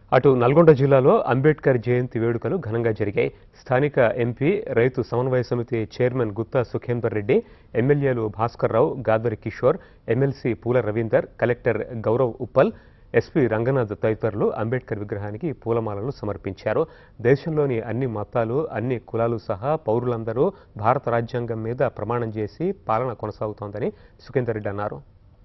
అటు నల్గొండ జిల్లాలో అంబేద్కర్ జయంతి వేడుకలు ఘనంగా జరిగాయి స్థానిక ఎంపీ రైతు సమన్వయ సమితి చైర్మన్ గుత్తా సుఖేందర్ రెడ్డి ఎమ్మెల్యేలు Bhaskar Rao Gadari Kishore MLC Poola Ravinder collector Gaurav Uppal SP Ranganath తదితరులు అంబేద్కర్ విగ్రహానికి పూలమాలలు సమర్పించారు దేశంలోని అన్ని మతాలు అన్ని కులాలు సహా పౌరులందరూ భారత రాజ్యాంగం మీద ప్రమాణం చేసి పాలన కొనసాగుతోందని సుఖేందర్ రెడ్డి అన్నారు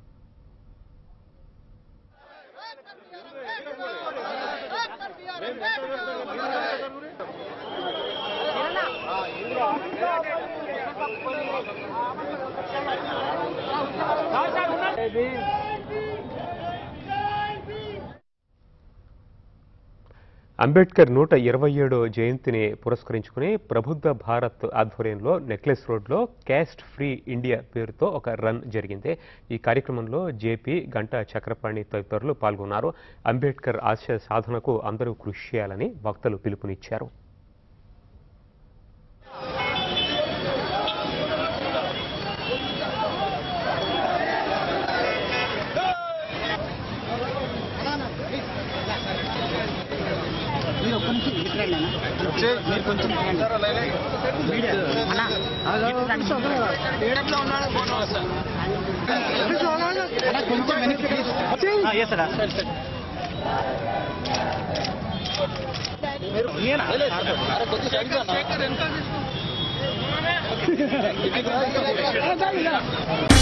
అంబేద్కర్ నూట ఇరవై ఏడో జయంతిని పురస్కరించుకుని ప్రబుద్ధ భారత్ ఆధ్వర్యంలో నెక్లెస్ రోడ్లో క్యాస్ట్ ఫ్రీ ఇండియా పేరుతో ఒక రన్ జరిగింది ఈ కార్యక్రమంలో జేపీ గంటా చక్రపాణి తదితరులు పాల్గొన్నారు అంబేద్కర్ ఆశయ సాధనకు అందరూ కృషి చేయాలని వక్తలు పిలుపునిచ్చారు మీరు ఒక్క నిమిషం ఇటు రండి అన్న. మీరు కొంచెం ఇటు రండి. మీడియా. అన్న, ఇటు రండి. అన్న, కొంచెం వెనక్కి ప్లీజ్. ఆ, yes, sir. మీరు నేనా? కొద్దిగా